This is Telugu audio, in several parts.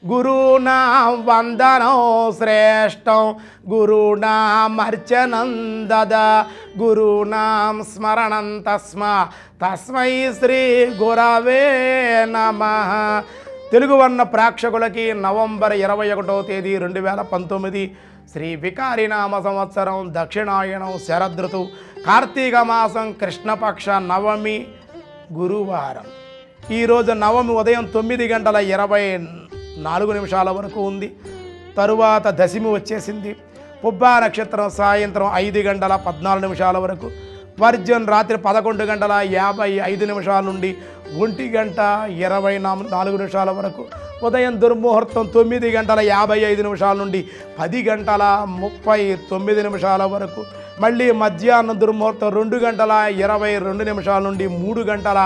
గురుణాం వందనం శ్రేష్టం గురుణామర్చనం దద గురుణాం స్మరణం తస్మా తస్మై శ్రీ గురవే నమ తెలుగు వర్ణ ప్రేక్షకులకి నవంబర్ ఇరవై ఒకటో తేదీ రెండు వేల పంతొమ్మిది శ్రీ వికారినామ సంవత్సరం దక్షిణాయనం శరదృతు కార్తీక మాసం కృష్ణపక్ష నవమి గురువారం ఈరోజు నవమి ఉదయం తొమ్మిది గంటల ఇరవై నాలుగు నిమిషాల వరకు ఉంది తరువాత దశమి వచ్చేసింది పుబ్బా నక్షత్రం సాయంత్రం ఐదు గంటల పద్నాలుగు నిమిషాల వరకు వర్జన్ రాత్రి పదకొండు గంటల యాభై ఐదు నిమిషాల నుండి ఒంటి గంట ఇరవై నా- నాలుగు నిమిషాల వరకు ఉదయం దుర్ముహూర్తం తొమ్మిది గంటల యాభై ఐదు నిమిషాల నుండి పది గంటల ముప్పై తొమ్మిది నిమిషాల వరకు మళ్ళీ మధ్యాహ్నం దుర్ముహూర్తం రెండు గంటల ఇరవై రెండు నిమిషాల నుండి మూడు గంటల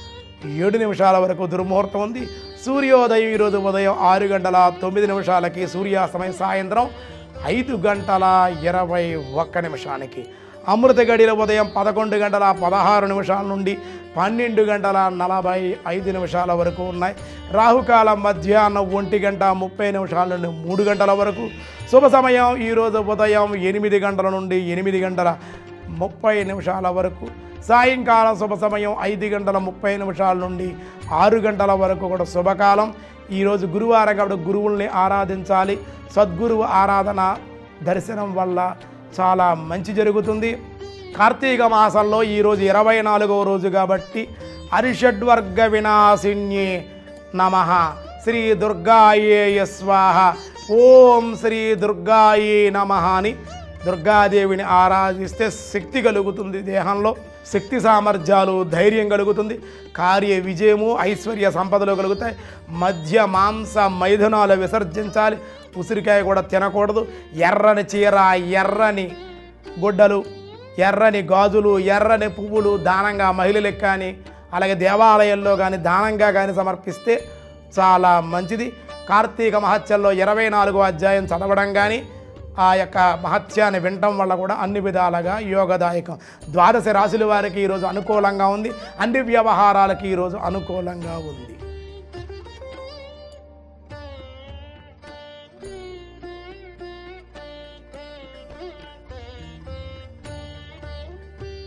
ఏడు నిమిషాల వరకు దుర్ముహూర్తం ఉంది సూర్యోదయం ఈరోజు ఉదయం ఆరు గంటల తొమ్మిది నిమిషాలకి సూర్యాస్తమయం సాయంత్రం ఐదు గంటల ఇరవై ఒక్క నిమిషానికి అమృత గడిల ఉదయం పదకొండు గంటల పదహారు నిమిషాల నుండి పన్నెండు గంటల నలభై ఐదు నిమిషాల వరకు ఉన్నాయి రాహుకాలం మధ్యాహ్నం ఒంటి గంట ముప్పై నిమిషాల నుండి మూడు గంటల వరకు శుభ సమయం ఈరోజు ఉదయం ఎనిమిది గంటల నుండి ఎనిమిది గంటల ముప్పై నిమిషాల వరకు సాయంకాలం శుభ సమయం ఐదు గంటల ముప్పై నిమిషాల నుండి ఆరు గంటల వరకు కూడా శుభకాలం ఈరోజు గురువారం కాబట్టి గురువుల్ని ఆరాధించాలి సద్గురువు ఆరాధన దర్శనం వల్ల చాలా మంచి జరుగుతుంది కార్తీక మాసంలో ఈరోజు ఇరవై నాలుగవ రోజు కాబట్టి అరిషడ్వర్గ వినాశిన్యే నమ శ్రీ దుర్గాయే స్వాహ ఓం శ్రీ దుర్గాయే నమ అని దుర్గాదేవిని ఆరాధిస్తే శక్తి కలుగుతుంది దేహంలో శక్తి సామర్థ్యాలు ధైర్యం కలుగుతుంది కార్య విజయము ఐశ్వర్య సంపదలు కలుగుతాయి మధ్య మాంస మైథునాలు విసర్జించాలి ఉసిరికాయ కూడా తినకూడదు ఎర్రని చీర ఎర్రని గుడ్డలు ఎర్రని గాజులు ఎర్రని పువ్వులు దానంగా మహిళలకు కానీ అలాగే దేవాలయంలో కానీ దానంగా కానీ సమర్పిస్తే చాలా మంచిది కార్తీక మహత్యంలో ఇరవై నాలుగో అధ్యాయం చదవడం కానీ ఆ యొక్క మహత్యాన్ని వినటం వల్ల కూడా అన్ని విధాలుగా యోగదాయకం ద్వాదశ రాశుల వారికి ఈరోజు అనుకూలంగా ఉంది అన్ని వ్యవహారాలకి ఈరోజు అనుకూలంగా ఉంది